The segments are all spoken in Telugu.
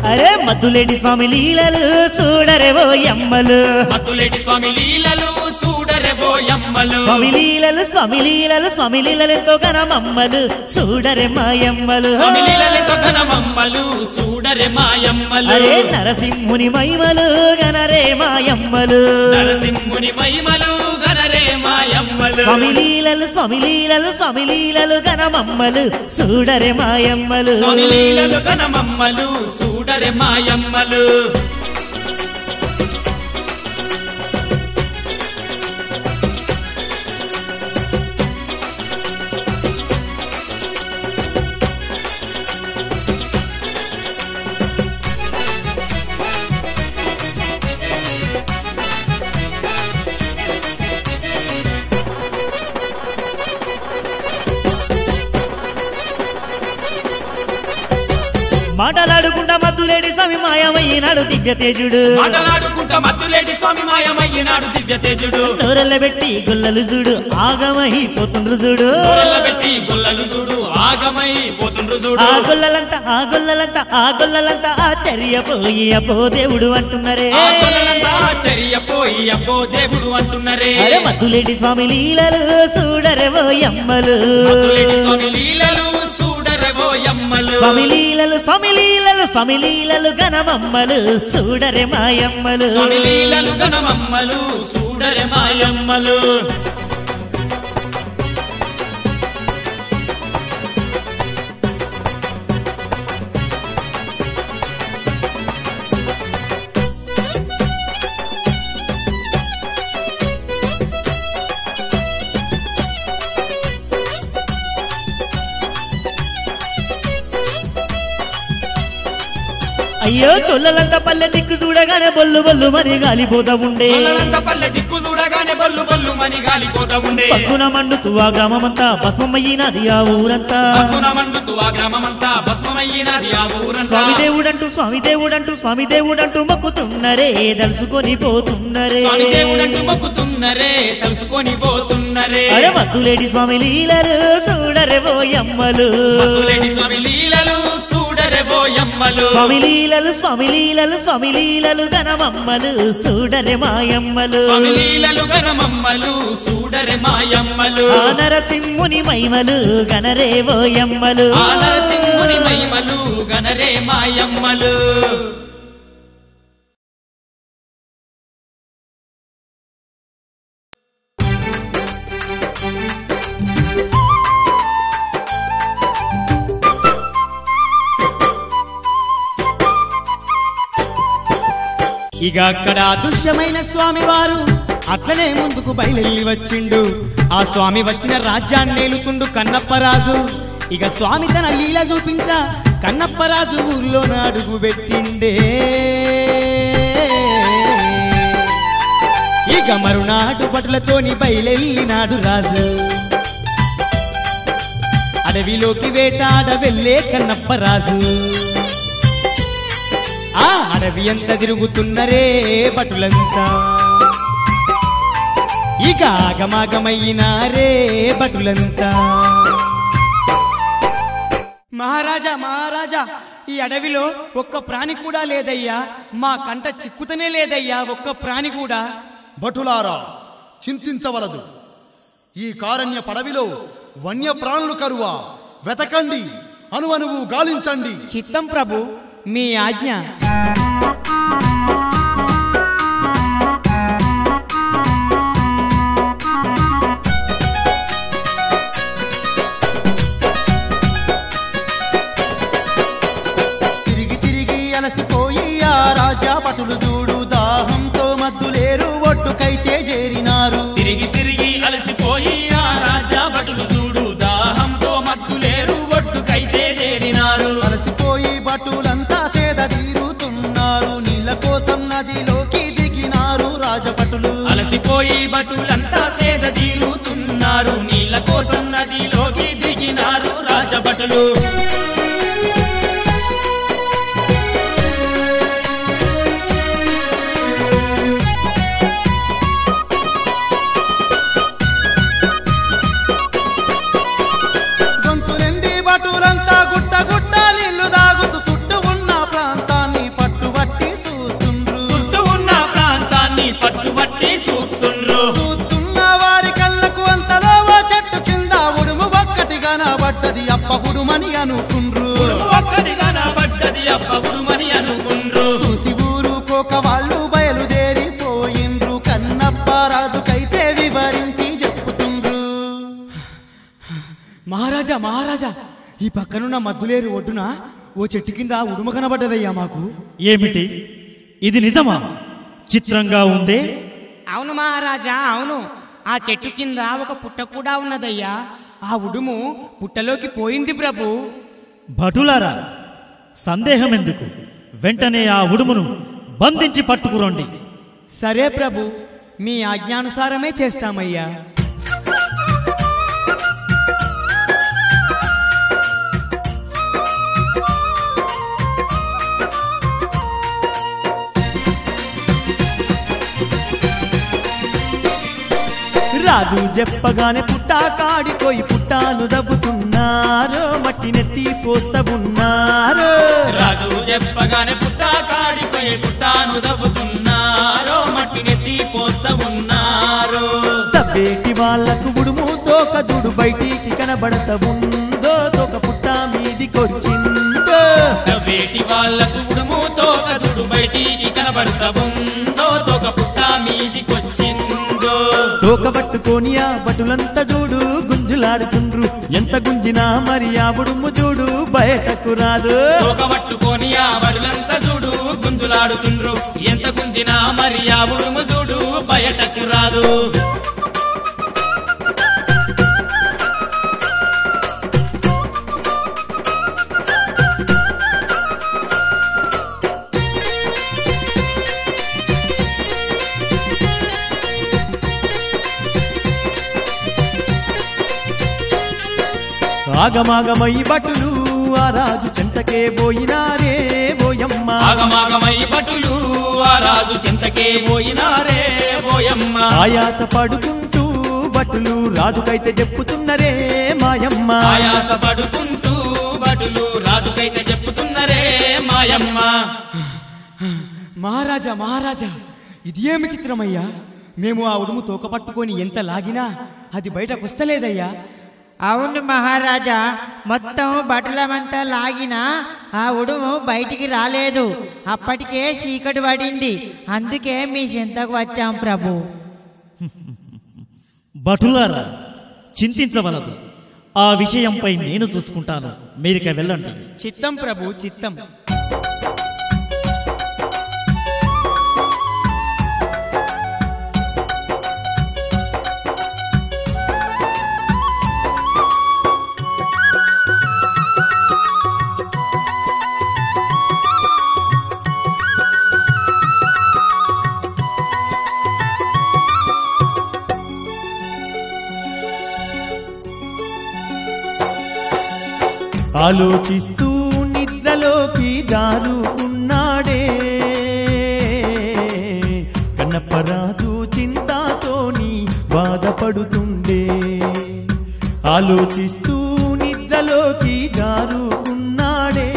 అరే మద్దులేటి స్వామి లీలలు చూడరే ఓ ఎమ్మలు మత్తులేటి స్వామి లీలలు చూడరే బోయమ్మలు స్వామి లీలలు స్వామి లీలలు స్వామి లీలలు ఎంతో ఘనమమ్మలు చూడరే మాయమ్మలు స్వామి లీలలతో ఘనమమ్మలు చూడరే మాయమ్మలు అరే నరసింహుని మహిమలు గనరే మాయమ్మలు నరసింహుని మహిమలు గనరే మాయమ్మలు స్వామి లీలలు స్వామి లీలలు స్వామి లీలలు ఘనమమ్మలు చూడరే మాయమ్మలు స్వామి లీలలు ఘనమమ్మలు చూడరే మాయమ్మలు మాటలాడుకుంటా మద్దులేడి స్వామి మాయమయ్యినాడు దివ్య తేజుడు మాటలాడుకుంటా మత్తులేటి స్వామి మాయమయ్యినాడు దివ్య తేజుడు నోరెల్ల పెట్టి గుల్లలు చూడు ఆగమైపోతుండ్రు చూడు పెట్టి గొల్లలు చూడు ఆగమై పోతుండ్రు ఆ చూడు గొల్లలంతా ఆ గొల్లలంతా ఆ గొల్లలంతా ఆశ్చర్యపోయి అపో దేవుడు అంటున్నారే ఆ గొల్లలంతా ఆశ్చర్యపోయి అబ్బో దేవుడు అంటున్నరే అరే మద్దులేటి స్వామి లీలలు చూడరే ఓ ఎమ్మలు మత్తులేటి స్వామి లీలలు చూడరే బోయమ్మలు స్వామి లీలలు స్వామి లీలలు స్వామి లీలలు గణమమ్మలు చూడరే మాయమ్మలు స్వామి లీలలు గణమమ్మలు చూడరే మాయమ్మలు అయ్యో తొల్లలంతా పల్లె దిక్కు చూడగానే బొల్లు బొల్లు మరి గాలిపోతా ఉండే గొల్లలంతా పల్లె దిక్కు చూడగానే బల్లు బల్లు మని గాలిపోతా ఉండే పక్కున మండుతూ ఆ గ్రామమంతా భస్మమయ్యినది ఆ ఊరంతా పక్కున మండుతూ ఆ గ్రామమంతా భస్మమయ్యినది ఆ ఊరంతా స్వామి దేవుడంటూ స్వామి దేవుడంటూ స్వామి దేవుడంటూ మొక్కుతున్నరే దలుసుకొని పోతున్నరే స్వామి దేవుడంటూ మొక్కుతున్నరే తెలుసుకొని పోతున్నరే అరే మద్దులేడి స్వామి లీలలు చూడరే ఓ ఎమ్మలు మత్తులేటి స్వామి లీలలు చూడరే బోయమ్మలు స్వామి లీలలు స్వామి లీలలు స్వామి లీలలు గణమమ్మలు చూడరే మాయమ్మలు స్వామి లీలలు గణమమ్మలు చూడరే మాయమ్మలు ఆ నరసింహుని మహిమలు గణరే ఓ ఎమ్మలు ఆ నరసింహుని మహిమలు గణరే మాయమ్మలు ఇక అక్కడ అదృశ్యమైన స్వామి వారు అట్లనే ముందుకు బయలుదేరి వచ్చిండు ఆ స్వామి వచ్చిన రాజ్యాన్ని నేలుతుండు కన్నప్పరాజు ఇక స్వామి తన లీల చూపించ కన్నప్పరాజు ఊర్లో అడుగు పెట్టిండే ఇక మరునాడు భటులతోని బయలెళ్ళినాడు రాజు అడవిలోకి వేటాడ వెళ్ళే కన్నప్పరాజు ఆ అడవి ఎంత తిరుగుతున్నరే భటులంతా ఇక ఆగమాగమయ్యినారే భటులంతా మహారాజా మహారాజా ఈ అడవిలో ఒక్క ప్రాణి కూడా లేదయ్యా మా కంట చిక్కుతనే లేదయ్యా ఒక్క ప్రాణి కూడా భటులారా చింతించవలదు ఈ కారణ్య పడవిలో వన్యప్రాణులు కరువా వెతకండి అనువనువు గాలించండి చిత్తం ప్రభు మీ ఆజ్ఞ తిరిగి తిరిగి అలసిపోయి ఆ రాజా భటులు చూడు దాహంతో మద్దులేరు ఒడ్డుకైతే చేరినారు తిరిగి తిరిగి అలసిపోయి ఆ రాజా భటులు చూడు దాహంతో మత్తులేరు ఒడ్డుకైతే చేరినారు అలసిపోయి భటులంతా సేద తీరుతున్నారు నీళ్ళ కోసం నదిలోకి దిగినారు రాజభటులు అలసిపోయి భటులంతా సేద తీరుతున్నారు నీళ్ళ కోసం నదిలోకి దిగినారు రాజభటులు గొంతు నిండి భటులంతా గుట్ట గుట్ట నీళ్లు దాగుతూ చుట్టూ ఉన్న ప్రాంతాన్ని మహారాజా మహారాజా ఈ పక్కనున్న మద్దులేరు ఒడ్డున ఓ చెట్టు కింద ఉడుమ కనబడ్డదయ్యా మాకు ఏమిటి ఇది నిజమా చిత్రంగా ఉందే అవును మహారాజా అవును ఆ చెట్టు కింద ఒక పుట్ట కూడా ఉన్నదయ్యా ఆ ఉడుము పుట్టలోకి పోయింది ప్రభు భటులారా సందేహం ఎందుకు వెంటనే ఆ ఉడుమును బంధించి పట్టుకురండి సరే ప్రభు మీ ఆజ్ఞానుసారమే చేస్తామయ్యా రాజు చెప్పగానే పుట్టా కాడిపోయి పుట్టాను దబ్బుతున్నారు మట్టి నెత్తి పోస్తవున్నారు రాజు చెప్పగానే పుట్ట కాడిపోయి పుట్టాను దవ్వుతున్నారో మట్టినెత్తి పోస్తా ఉన్నారు తబ్బేటి వాళ్ళకు ఉడుము తోక దుడు బయటికి కనబడత ఉందో తోక పుట్ట మీదికొచ్చిందో వేటి వాళ్ళకు ఉడుము తోక దుడు బయటికి కనబడతా ఉందో తోక పుట్ట మీదికొచ్చిందో తోక పట్టుకొని ఆ బటులంతా చూడు గుంజులాడుతుండ్రు ఎంత గుంజినా మరి ఆ ఉడుము చూడు బయటకు రాదు తోక పట్టుకొని ఆ వరులంతా చూడు గుంజులాడుతుండ్రు ఎంత గుంజినా మరి ఆ ఉడుము చూడు బయటకు రాదు ఆగమాగమై బటులు ఆ రాజు చెంతకే పోయినారే పోయమ్మ ఆగమాగమై భటులు ఆ రాజు చింతకే పోయినారే పోయమ్మ ఆయాస పడుకుంటూ బటులు రాజుకైతే చెప్పుతున్నరే మాయమ్మ ఆయాస పడుకుంటూ భటులు రాజుకైతే చెప్పుతున్నరే మాయమ్మ మహారాజా మహారాజా ఇది ఏమి చిత్రమయ్యా మేము ఆ ఉడుము తోక పట్టుకొని ఎంత లాగినా అది బయటకు వస్తలేదయ్యా అవును మహారాజా మొత్తం బట్టలమంతా లాగినా ఆ ఉడుము బయటికి రాలేదు అప్పటికే చీకటి పడింది అందుకే మీ చింతకు వచ్చాం ప్రభు భటులారా చింతించవలదు ఆ విషయంపై నేను చూసుకుంటాను మీరిక వెళ్ళండి చిత్తం ప్రభు చిత్తం ఆలోచిస్తూ నిద్రలోకి జారుకున్నాడే కన్నప్పరాజు చింతతోని బాధపడుతుండే ఆలోచిస్తూ నిద్రలోకి జారుకున్నాడే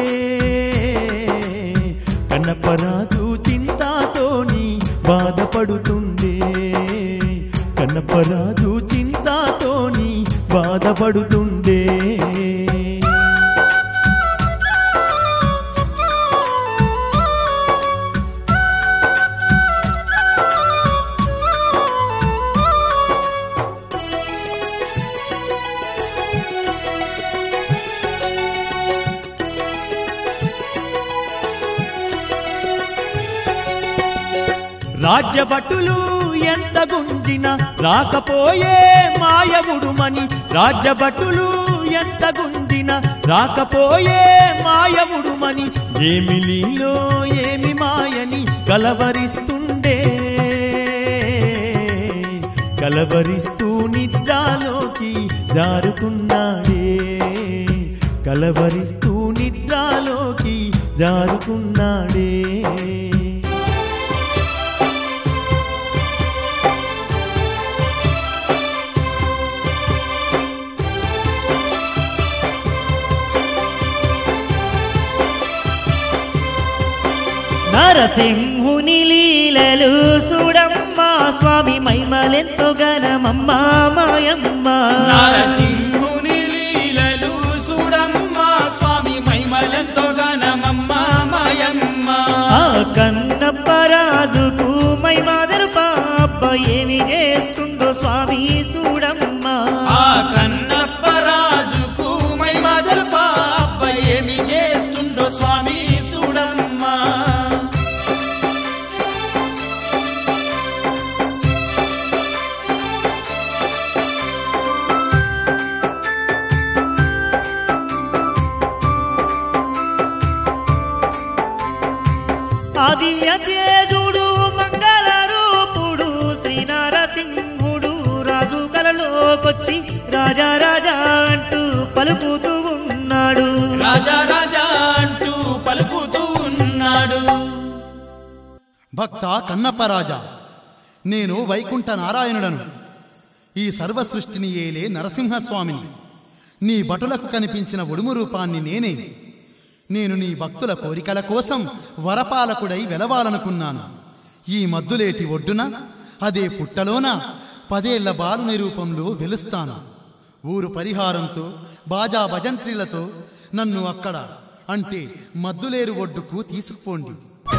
కన్నప్పరాజు చింతతోని బాధపడుతుండే కన్నప్పరాజు చింతతోని బాధపడుతుండే రాజ్యభటులు ఎంత గుంజిన రాకపోయే మాయవుడుమని రాజ్యభటులు ఎంత గుంజిన రాకపోయే మాయవుడుమని ఏమి లీలో ఏమి మాయని కలవరిస్తుండే కలవరిస్తూ నిద్రలోకి జారుకున్నాడే కలవరిస్తూ నిద్రలోకి జారుకున్నాడే నరసింహుని లీలలు చూడమ్మా స్వామి మైమలెంతో గనమమ్మ మాయమ్మ నారసింహుని లీలలు చూడమ్మా స్వామి మహిమలెంతో గణమమ్మ మాయమ్మ ఆ కన్నప్ప రాజుకు మైమాదరు పాప ఏమి చేస్తుందో స్వామి చూడమ్మా ఆ కన్నప్ప రాజుకు ఆ దివ్య తేజుడు మంగళ రూపుడు శ్రీనారసింహుడు రాజు కలలోకొచ్చి రాజా రాజా అంటూ పలుకుతూ ఉన్నాడు రాజా రాజా అంటూ పలుకుతూ ఉన్నాడు భక్త కన్నప్పరాజా నేను వైకుంఠ నారాయణుడను ఈ సర్వ సృష్టిని ఏలే నరసింహస్వామిని నీ భటులకు కనిపించిన ఉడుము రూపాన్ని నేనే నేను నీ భక్తుల కోరికల కోసం వరపాలకుడై వెలవాలనుకున్నాను ఈ మద్దులేటి ఒడ్డున అదే పుట్టలోన పదేళ్ల బాలుని రూపంలో వెలుస్తాను ఊరు పరిహారంతో బాజా భజంత్రీలతో నన్ను అక్కడ అంటే మద్దులేరు ఒడ్డుకు తీసుకుపోండి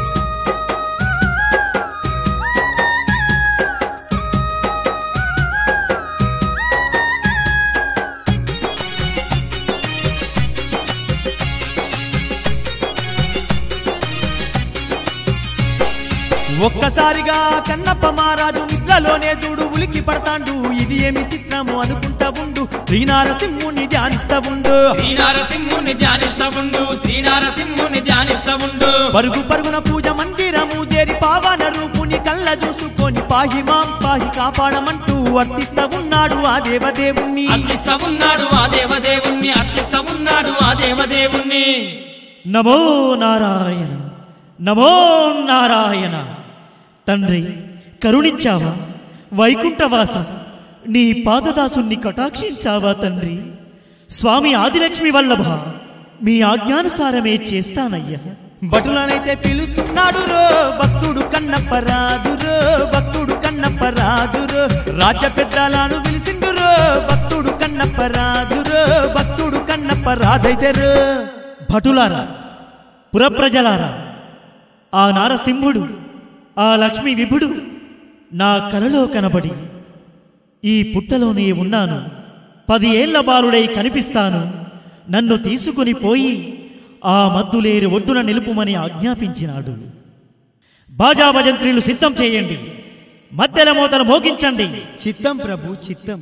ఒక్కసారిగా కన్నప్ప మహారాజు నిద్రలోనే చూడు ఉలికి పడతాండు ఇది ఏమి చిత్రము అనుకుంటా ఉండు శ్రీనారసింహుని ధ్యానిస్తా ఉండు శ్రీనారసింహుని ధ్యానిస్తా ఉండు శ్రీనారసింహుని ధ్యానిస్తా ఉండు పరుగు పరుగున పూజ మందిరము చేరి పావన రూపుని కళ్ళ చూసుకొని పాహి మాం పాహి కాపాడమంటూ వర్తిస్తా ఉన్నాడు ఆ దేవదేవుణ్ణి అర్పిస్తా ఉన్నాడు ఆ దేవదేవుణ్ణి అర్పిస్తా ఉన్నాడు ఆ దేవదేవుణ్ణి నమో నారాయణ నమో నారాయణ తండ్రి కరుణించావా వైకుంఠవాస నీ పాదదాసుని కటాక్షించావా తండ్రి స్వామి ఆదిలక్ష్మి వల్లభ మీ ఆజ్ఞానుసారమే చేస్తానయ్యా భటులనైతే పిలుస్తున్నాడు రో భక్తుడు కన్నప్ప రాజు రో భక్తుడు కన్నప్ప రాజు రో రాజ పెద్దలను పిలిచిండు రో భక్తుడు కన్నప్ప రాజు రో భక్తుడు కన్నప్ప రాజైతే రో భటులారా పురప్రజలారా ఆ నారసింహుడు ఆ లక్ష్మీ విభుడు నా కలలో కనబడి ఈ పుట్టలోనే ఉన్నాను పది ఏళ్ల బాలుడై కనిపిస్తాను నన్ను తీసుకుని పోయి ఆ మద్దులేరు ఒడ్డున నిలుపుమని ఆజ్ఞాపించినాడు బాజా భజంత్రీలు సిద్ధం చేయండి మధ్యల మోతలు మోగించండి చిత్తం ప్రభు చిత్తం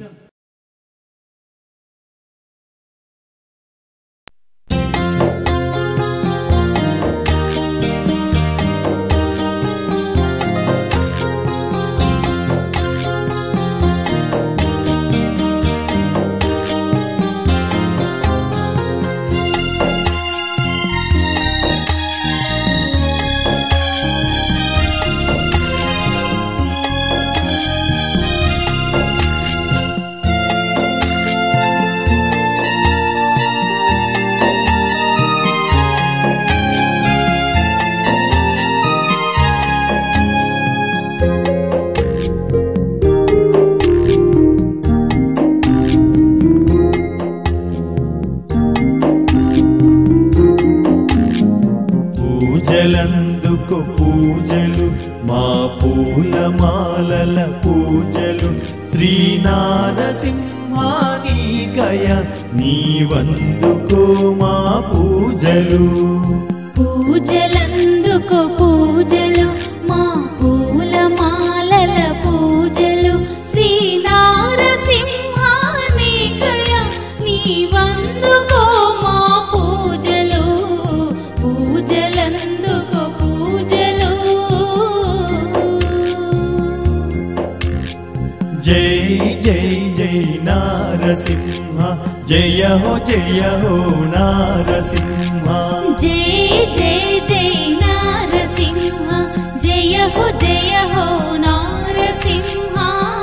పూజలందుకు పూజలు మా పూలమాలల పూజలు శ్రీనారసింహానీకయ నీవందుకో మా పూజలు పూజలందుకు పూజలు మా పూల మాలల పూజలు శ్రీ నారసింహానికయ నీ వందుకో మా పూజలు పూజలందుకు పూజలు జై జై జై నారసింహ జయ హో జయ హో నారసింహ జయ జయ జయ నారసింహ జయ హో జయ హో నారసింహ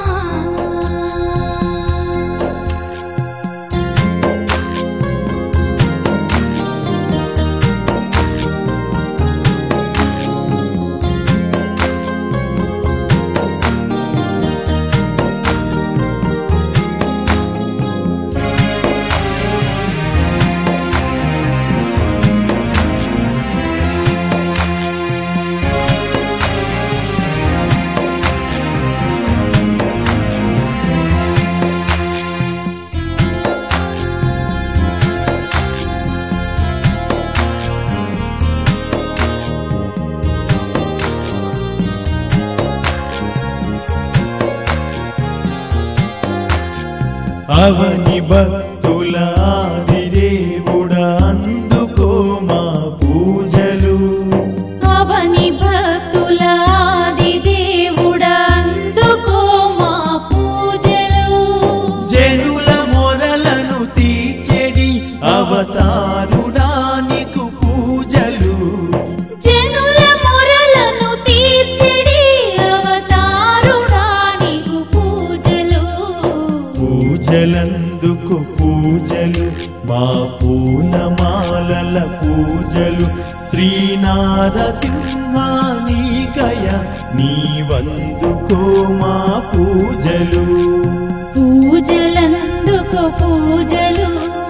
అవని భక్తుల ఆదిదేవుడ అందుకో మా పూజలు అవని భక్తుల శ్రీనారసింహ నీకయ నీవందుకో మా పూజలు పూజలందుకు పూజలు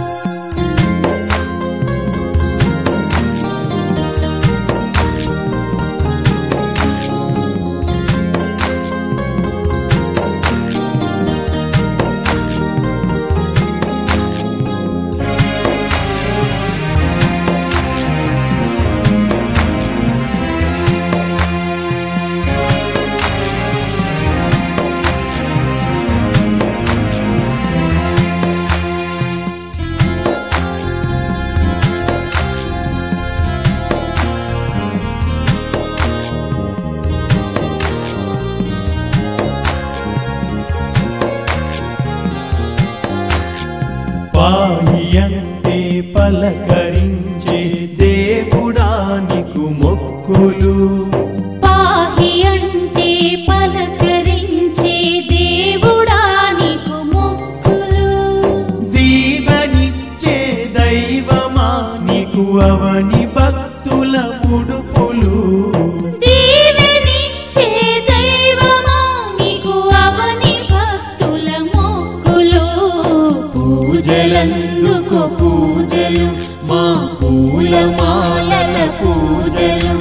పాహియంతే పలకరించే దేవుడానికు మొక్కులు పాహి అంటే పలకరించే దేవుడా నీకు మొక్కులు దీవనిచ్చే దైవమా నీకు అవని భక్తుల ముడుపులు దీవెనిచ్చే దైవమా నీకు అవని భక్తుల మొక్కులు పూజలందుకు పూజలు మా పూలమాలల పూజలు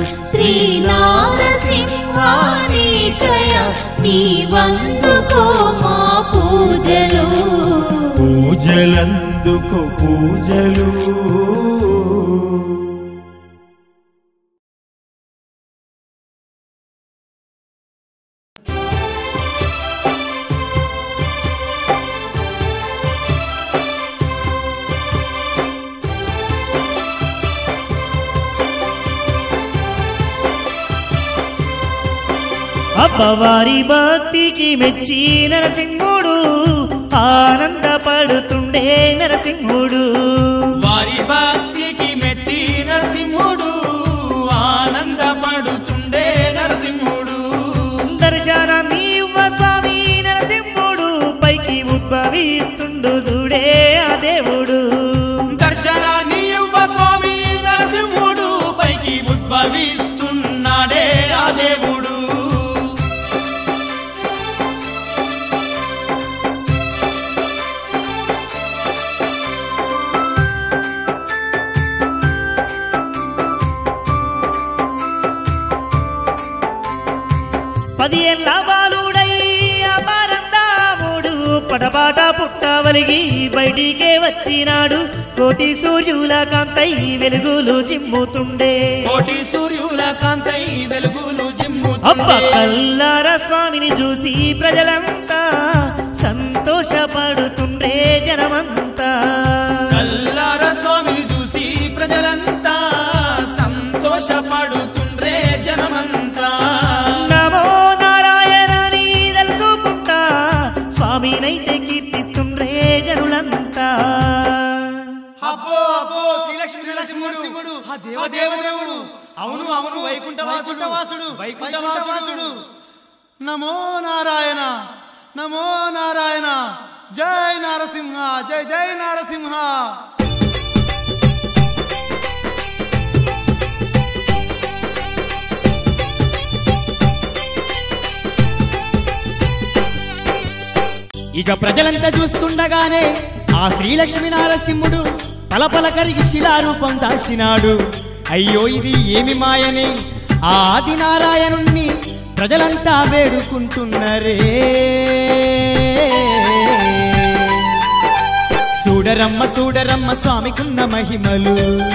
శ్రీనారసింహానికయ నీ వందుకో మా పూజలు పూజలందుకు పూజలు అబ్బవారి భక్తికి మెచ్చి నరసింహుడు ఆనందపడుతుండే నరసింహుడు వారి భక్తికి మెచ్చి నరసింహుడు ఆనందపడుతుండే నరసింహుడు దర్శనం ఇవ్వ స్వామి నరసింహుడు పైకి ఉద్భవిస్తుండు చూడే ఆ దేవుడు దర్శనాన్ని ఇవ్వ స్వామి నరసింహుడు పైకి ఉద్భవిస్తున్నాడే ఆ దేవుడు పది ఏళ్ళ బాలుడై అపారందాముడు పడబాట పుట్టవలిగి బయటికే వచ్చినాడు కోటి సూర్యుల కాంతై వెలుగులు చిమ్ముతుండే కోటి సూర్యుల కాంతై వెలుగులు అబ్బ జిమ్ముతుండే కల్లార స్వామిని చూసి ప్రజలంతా సంతోషపడుతుండే జనమంతా కల్లార స్వామిని చూసి ప్రజలంతా సంతోషపడుతుండ్రే జనమంతా నమో నారాయణని తలుచుకుంటా స్వామినైతే కీర్తిస్తుండ్రే జనులంతా అబ్బో అబ్బో శ్రీలక్ష్మి నరసింహుడు ఆ దేవ దేవుడు అవును అవును వైకుంఠవాసుడు వాసుడు వైకుంఠవాసుడు నమో నారాయణ నమో నారాయణ జై నారసింహ జై జై నారసింహ ఇక ప్రజలంతా చూస్తుండగానే ఆ శ్రీలక్ష్మి నారసింహుడు పలపల కరిగి శిలారూపం దాల్చినాడు అయ్యో ఇది ఏమి మాయని ఆ ఆది నారాయణుణ్ణి ప్రజలంతా వేడుకుంటున్నరే చూడరమ్మ చూడరమ్మ స్వామికున్న మహిమలు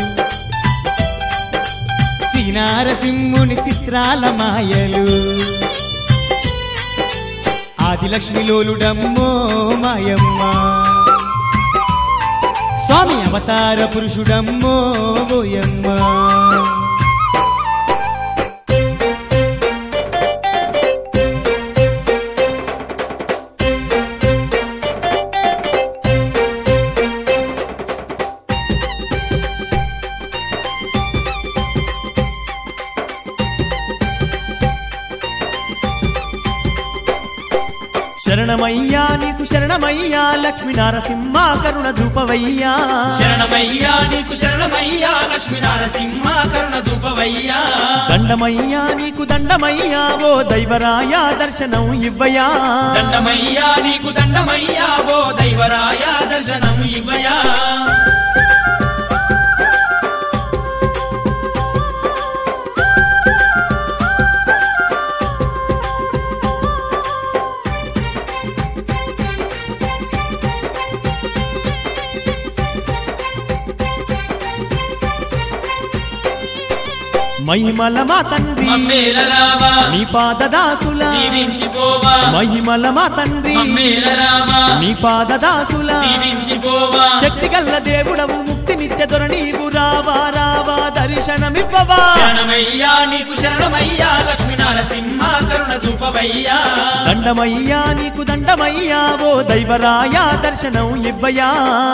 శ్రీనారసింహుని చిత్రాల మాయలు ఆదిలక్ష్మిలోలుడమ్మో మాయమ్మ స్వామి అవతార పురుషుడమ్మో ఓయమ్మ శరణమయ్యా నీ నీకు శరణమయ్యా లక్ష్మీ నారసింహ కరుణ చూపవయ్యా శరణమయ్యా నీకు శరణమయ్యా లక్ష్మీ నారసింహ కరుణ చూపవయ్యా దండమయ్యా నీకు దండమయ్యా ఓ దైవరాయ దర్శనం ఇవ్వయా దండమయ్యా నీకు దండమయ్యా ఓ దైవరాయ దర్శనం ఇవ్వయా మహిమల మా తండ్రి మమ్మేల రావా నీ పాదదాసుల దీవించిపోవా మహిమల మా తండ్రి మమ్మేల రావా నీ పాదదాసుల దీవించిపోవా శక్తి గల్ల దేవుడవు ముక్తి నిత్య దొర నీవు రావా రావా దర్శనమివ్వవా శరణమయ్యా నీకు శరణమయ్యా లక్ష్మీ నారసింహ కరుణ చూపవయ్యా దండమయ్యా నీకు దండమయ్యా ఓ దైవరాయ దర్శనం ఇవ్వయా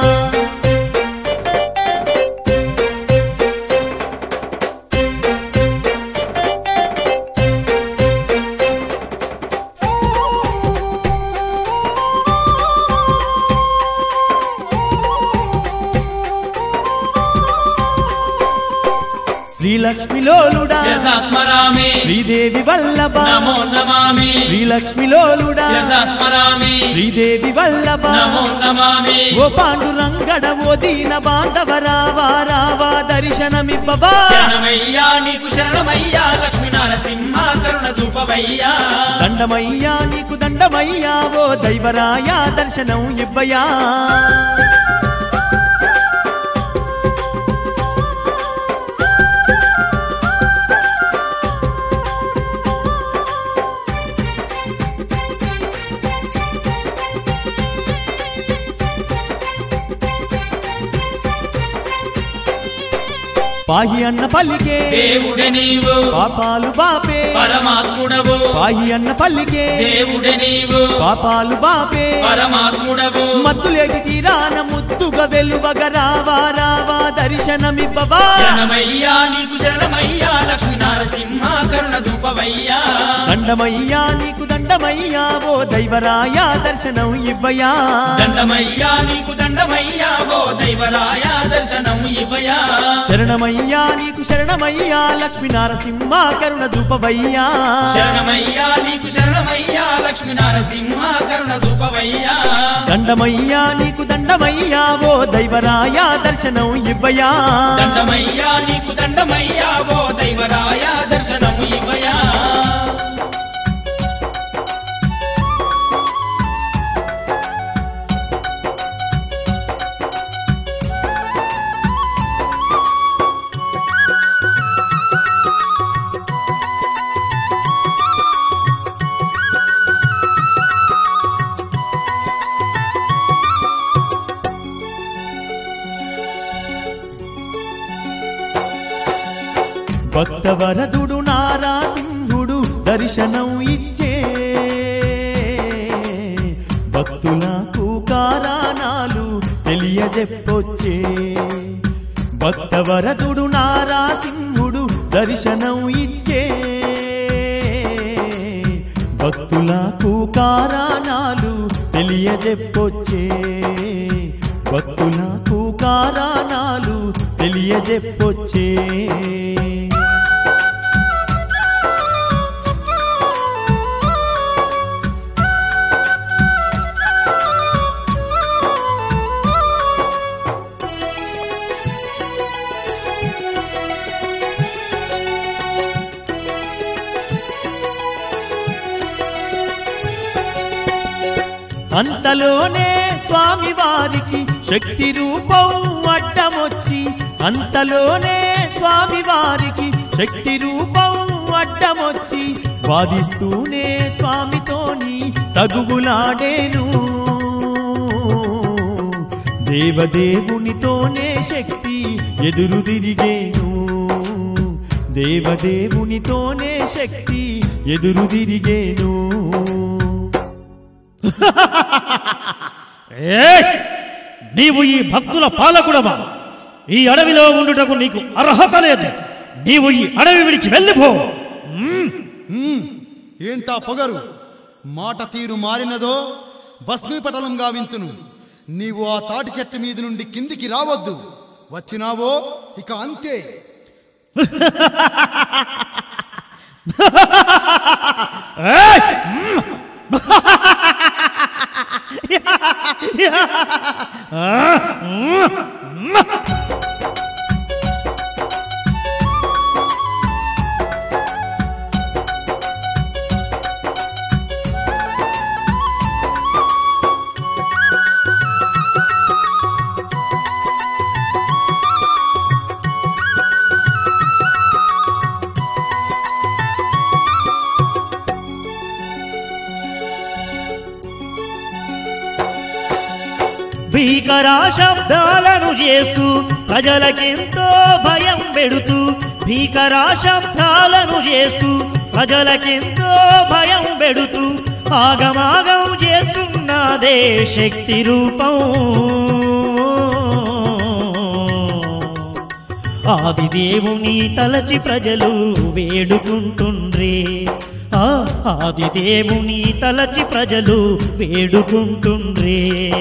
శ్రీలక్ష్మిలోలుడా శశాస్మరామి శ్రీదేవి వల్లభ నమో నమామి శ్రీలక్ష్మిలోలుడా శశాస్మరామి శ్రీదేవి వల్లభ నమో నమామి ఓ పాండురంగడ ఓ దీన బాంధవ రావా రావా దర్శనమివ్వవా శరణమయ్యా నీకు శరణమయ్యా లక్ష్మీ నారసింహ కరుణ చూపవయ్యా దండమయ్యా నీకు దండమయ్యా ఓ దైవరాయ దర్శనం ఇవ్వయా పాహి అన్న పల్లికే దేవుడే నీవు పాపాలు బాపే పరమాత్ముడవు పాహి అన్న పల్లికే దేవుడే నీవు పాపాలు బాపే పరమాత్ముడవు మత్తులేటి తీరాన ముద్దుగా వెలువగ రావా రావా దర్శనమివ్వవా శరణమయ్యా నీకు శరణమయ్యా లక్ష్మీ నారసింహ కరుణ చూపవయ్యా దండమయ్యా నీకు దండమయ్యా ఓ దైవరాయ దర్శనం ఇవ్వయా దండమయ్యా నీకు దండమయ్యా ఓ దైవరాయ దర్శనం ఇవ్వయా శరణమయ్యా నీకు శరణమయ్యా లక్ష్మీ నారసింహ కరుణ చూపవయ్యా శరణమయ్యా నీకు శరణమయ్యా లక్ష్మీ నారసింహ కరుణ చూపవయ్యా దండమయ్యా నీకు దండమయ్యా ఓ దైవరాయ దర్శనం ఇవ్వయా దండమయ్యా నీకు దండమయ్యా ఓ దైవరాయ దర్శనం ఇవ్వయా భక్తవరదుడు నారాసింహుడు దర్శనం ఇచ్చే భక్తులకు కారణాలు తెలియజెప్పొచ్చే భక్తవరదుడు నారాసింహుడు దర్శనం ఇచ్చే భక్తులకు కారణాలు తెలియజెప్పొచ్చే భక్తులకు కారణాలు తెలియజెప్పొచ్చే అంతలోనే స్వామి వారికి శక్తి రూపం అడ్డమొచ్చి అంతలోనే స్వామి వారికి శక్తి రూపం అడ్డమొచ్చి వాదిస్తూనే స్వామితోని తగువులాడేను దేవదేవునితోనే శక్తి ఎదురు తిరిగేను దేవదేవునితోనే శక్తి ఎదురు తిరిగేను ఏయ్! నీవు ఈ భక్తుల పాలకుడవా ఈ అడవిలో ఉండుటకు నీకు అర్హత లేదు నీవు ఈ అడవి విడిచి వెళ్ళిపో ఏంటా పొగరు మాట తీరు మారినదో భస్మీపటలం గావింతును నీవు ఆ తాటి చెట్టు మీద నుండి కిందికి రావద్దు వచ్చినావో ఇక అంతే భీకరా శబ్దాలను చేస్తూ ప్రజలకెంతో భయం పెడుతూ భీకరా శబ్దాలను చేస్తూ ప్రజలకెంతో భయం పెడుతూ ఆగమాగం చేస్తున్నదే శక్తి రూపం ఆది దేవుని తలచి ప్రజలు వేడుకుంటుండ్రే ఆ ఆది దేవుని తలచి ప్రజలు వేడుకుంటుండ్రే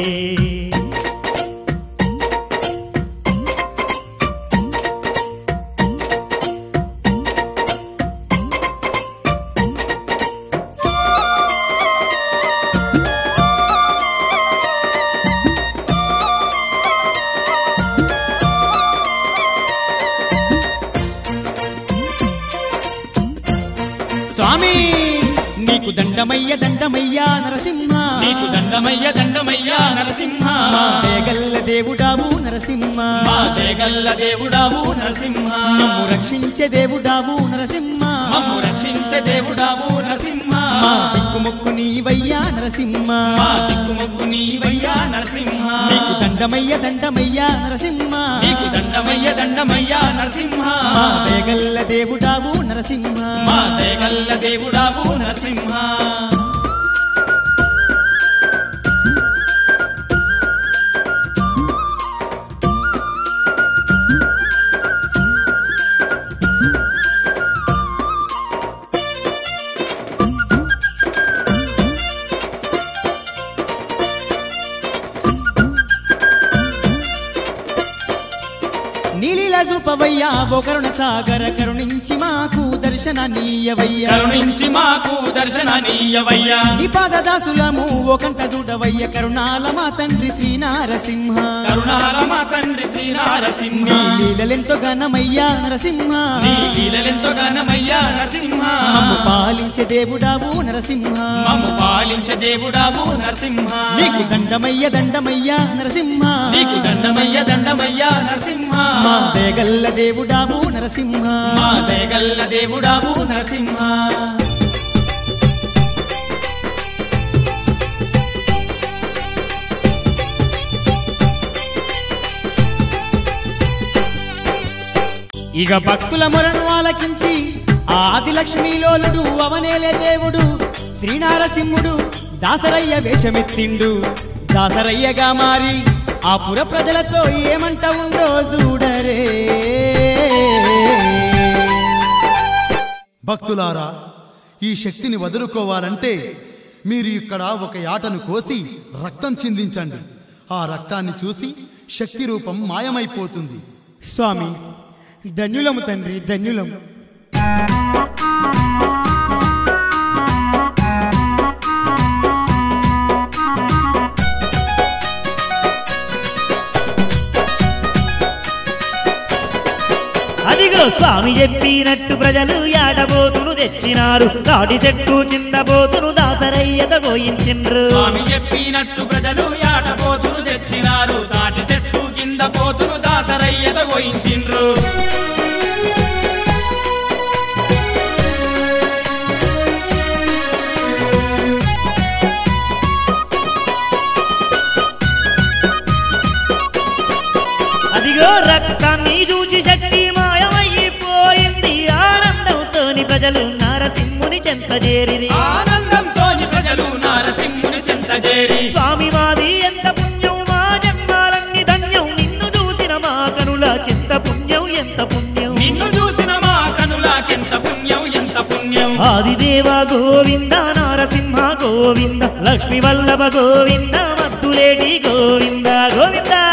స్వామి నీకు దండమయ్య దండమయ్య నరసింహ నీకు దండమయ్య దండమయ్య నరసింహ మా దేగల్ల దేవుడావు నరసింహ మా దేగల్ల దేవుడావు నరసింహ మమ్ము రక్షించే దేవుడావు నరసింహ మమ్ము రక్షించే దేవుడావు నరసింహ మా దిక్కుమొక్కు నీవయ్యా నరసింహ మా దిక్కుమొక్కు నీవయ్యా నరసింహ నీకు దండమయ్య దండమయ్య నరసింహ నీకు దండమయ్య దండమయ్య నరసింహ మా దేగల్ల దేవుడావు నరసింహ మా దేగల్ల దేవుడావు నరసింహ నీలిల చూపవయ్యా ఓ కరుణ సాగర కరుణించి మాకు దర్శనాన్నీయవయ్యా కరుణించి మాకు దర్శనానీయవయ్యా నీ పాదదాసులము ఓ కంట దూడవయ్య కరుణాల మా తండ్రి శ్రీ నారసింహ కరుణాల మా తండ్రి శ్రీ నారసింహ నీ లీలలెంతో ఘనమయ్యా నరసింహ నీ లీలలెంతో ఘనమయ్యా నరసింహ మమ్ము పాలించే దేవుడావు నరసింహ మమ్ము పాలించే దేవుడావు నరసింహ నీకు దండమయ్య దండమయ్య నరసింహ నీకు దండమయ్య దండమయ్య నరసింహ మా దేగల్ల దేవుడావు నరసింహ మా దేగల్ల దేవుడావు నరసింహ ఇక భక్తుల మొరను ఆలకించి ఆది లక్ష్మీలోలుడు అవనేలే దేవుడు శ్రీనారసింహుడు దాసరయ్య వేషమెత్తిండు దాసరయ్యగా మారి ఆ పుర ప్రజలతో ఏమంట ఉందో చూడరే భక్తులారా ఈ శక్తిని వదులుకోవాలంటే మీరు ఇక్కడ ఒక యాటను కోసి రక్తం చిందించండి ఆ రక్తాన్ని చూసి శక్తి రూపం మాయమైపోతుంది స్వామి ధన్యులము తండ్రి ధన్యులము అదిగో స్వామి చెప్పినట్టు ప్రజలు యాడబోతును తెచ్చినారు తాటి చెట్టు కింద పోతును దాసరయ్యత గోయించిండ్రు స్వామి చెప్పినట్టు ప్రజలు యాటపోతులు తెచ్చినారు తాటి చెట్టు కింద పోతులు దాసరయ్యత గోయించిండ్రు అదిగో రక్తాన్ని చూచి శక్తి మాయమైపోయింది ఆనందంతోని ప్రజలు నారసింహుని చెంత చేరిరి ఆనందంతోని ప్రజలు నారసింహుని చెంత చేరి స్వామి మాది ఎంత పుణ్యం మా జన్మాలన్నీ ధన్యం నిన్ను చూసిన మా కనులకెంత పుణ్యం ఎంత పుణ్యం నిన్ను చూసిన మా కనులకెంత పుణ్యం ఎంత పుణ్యం ఆదిదేవ గోవింద నారసింహ గోవింద లక్ష్మీ వల్లభ గోవింద మద్దులేటి గోవింద గోవింద